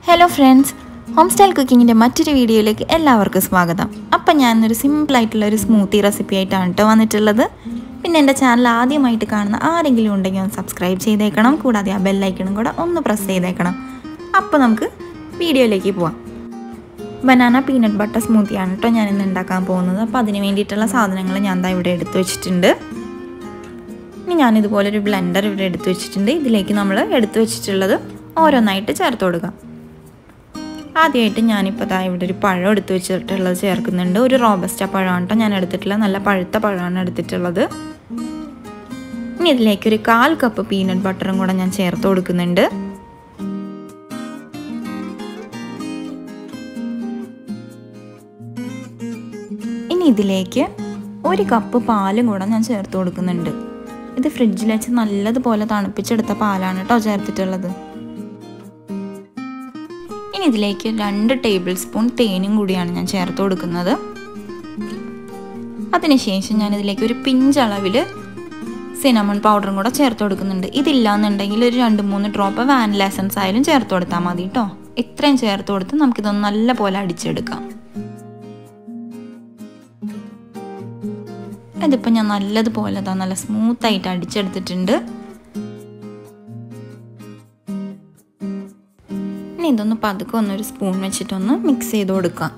hello friends home style കുക്കിങ്ങിൻ്റെ മറ്റൊരു വീഡിയോയിലേക്ക് എല്ലാവർക്കും സ്വാഗതം അപ്പം ഞാനൊരു സിമ്പിളായിട്ടുള്ള ഒരു സ്മൂത്തി റെസിപ്പി ആയിട്ടാണ് കേട്ടോ വന്നിട്ടുള്ളത് പിന്നെ എൻ്റെ ചാനൽ ആദ്യമായിട്ട് കാണുന്ന ആരെങ്കിലും ഉണ്ടെങ്കിൽ ഒന്ന് സബ്സ്ക്രൈബ് ചെയ്തേക്കണം കൂടാതെ ആ ബെല്ലൈക്കണും കൂടെ ഒന്ന് പ്രസ് ചെയ്തേക്കണം അപ്പോൾ നമുക്ക് വീഡിയോയിലേക്ക് പോവാം ബനാന പീനട്ട് ബട്ടർ സ്മൂത്തിയാണ് കേട്ടോ ഞാൻ ഇന്ന് ഉണ്ടാക്കാൻ പോകുന്നത് അപ്പോൾ അതിന് വേണ്ടിയിട്ടുള്ള സാധനങ്ങൾ ഞാൻ ദാ ഇവിടെ എടുത്തു വെച്ചിട്ടുണ്ട് ഇനി ഞാനിതുപോലെ ഒരു ബ്ലെൻഡർ ഇവിടെ എടുത്തു വെച്ചിട്ടുണ്ട് ഇതിലേക്ക് നമ്മൾ എടുത്തു വെച്ചിട്ടുള്ളത് ഓരോന്നായിട്ട് ചേർത്ത് കൊടുക്കാം ആദ്യമായിട്ട് ഞാനിപ്പോൾ ദാ ഇവിടെ ഒരു പഴം എടുത്ത് വെച്ചിട്ടുള്ളത് ചേർക്കുന്നുണ്ട് ഒരു റോബസ്റ്റ പഴമാണ് കേട്ടോ ഞാൻ എടുത്തിട്ടുള്ളത് നല്ല പഴുത്ത പഴമാണ് എടുത്തിട്ടുള്ളത് ഇനി ഇതിലേക്ക് ഒരു കാൽ കപ്പ് പീനട്ട് ബട്ടറും കൂടെ ഞാൻ ചേർത്ത് കൊടുക്കുന്നുണ്ട് ഇനി ഇതിലേക്ക് ഒരു കപ്പ് പാലും കൂടെ ഞാൻ ചേർത്ത് കൊടുക്കുന്നുണ്ട് ഇത് ഫ്രിഡ്ജിൽ വെച്ച് നല്ലതുപോലെ തണുപ്പിച്ചെടുത്ത പാലാണ് കേട്ടോ ചേർത്തിട്ടുള്ളത് ഇനി ഇതിലേക്ക് രണ്ട് ടേബിൾ സ്പൂൺ തേനും കൂടിയാണ് ഞാൻ ചേർത്ത് കൊടുക്കുന്നത് അതിനുശേഷം ഞാൻ ഇതിലേക്ക് ഒരു പിഞ്ചളവിൽ സിനമൺ പൗഡറും കൂടെ ചേർത്ത് കൊടുക്കുന്നുണ്ട് ഇതില്ലാന്നുണ്ടെങ്കിൽ ഒരു രണ്ട് മൂന്ന് ഡ്രോപ്പ് വാനില എസൻസ് ആയാലും ചേർത്ത് കൊടുത്താൽ മതി കേട്ടോ ഇത്രയും ചേർത്ത് കൊടുത്ത് നമുക്കിതൊന്ന് നല്ല പോലെ അടിച്ചെടുക്കാം ഇതിപ്പോൾ ഞാൻ നല്ലതുപോലെ ഇതാ നല്ല സ്മൂത്തായിട്ട് അടിച്ചെടുത്തിട്ടുണ്ട് ഇനി ഇതൊന്ന് പതുക്കെ ഒന്നൊരു സ്പൂൺ വെച്ചിട്ടൊന്ന് മിക്സ് ചെയ്ത് കൊടുക്കാം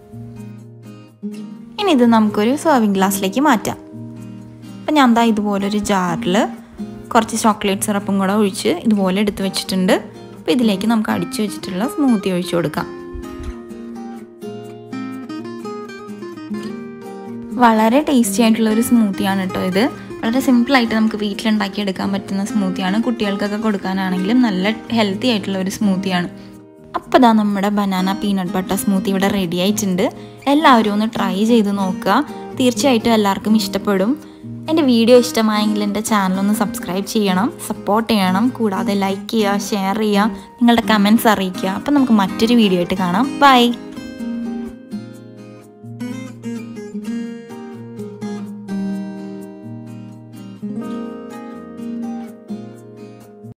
ഇനി ഇത് നമുക്കൊരു സെർവിങ് ഗ്ലാസ്സിലേക്ക് മാറ്റാം അപ്പം ഞാൻ എന്താ ഇതുപോലൊരു ജാറിൽ കുറച്ച് ചോക്ലേറ്റ് സിറപ്പും കൂടെ ഒഴിച്ച് ഇതുപോലെ എടുത്ത് വെച്ചിട്ടുണ്ട് അപ്പോൾ ഇതിലേക്ക് നമുക്ക് അടിച്ചു വെച്ചിട്ടുള്ള സ്മൂത്തി ഒഴിച്ചു കൊടുക്കാം വളരെ ടേസ്റ്റി ആയിട്ടുള്ള ഒരു സ്മൂത്തിയാണ് കേട്ടോ ഇത് വളരെ സിമ്പിളായിട്ട് നമുക്ക് വീട്ടിലുണ്ടാക്കി എടുക്കാൻ പറ്റുന്ന സ്മൂത്തിയാണ് കുട്ടികൾക്കൊക്കെ കൊടുക്കാനാണെങ്കിലും നല്ല ഹെൽത്തി ആയിട്ടുള്ള ഒരു സ്മൂത്തിയാണ് അപ്പോൾ ഇതാ നമ്മുടെ ബനാന പീനട്ട് ബട്ടർ സ്മൂത്തി ഇവിടെ റെഡി ആയിട്ടുണ്ട് എല്ലാവരും ഒന്ന് ട്രൈ ചെയ്ത് നോക്കുക തീർച്ചയായിട്ടും എല്ലാവർക്കും ഇഷ്ടപ്പെടും എൻ്റെ വീഡിയോ ഇഷ്ടമായെങ്കിൽ എൻ്റെ ചാനൽ ഒന്ന് സബ്സ്ക്രൈബ് ചെയ്യണം സപ്പോർട്ട് ചെയ്യണം കൂടാതെ ലൈക്ക് ചെയ്യുക ഷെയർ ചെയ്യുക നിങ്ങളുടെ കമൻസ് അറിയിക്കുക അപ്പോൾ നമുക്ക് മറ്റൊരു വീഡിയോ ആയിട്ട് കാണാം ബൈ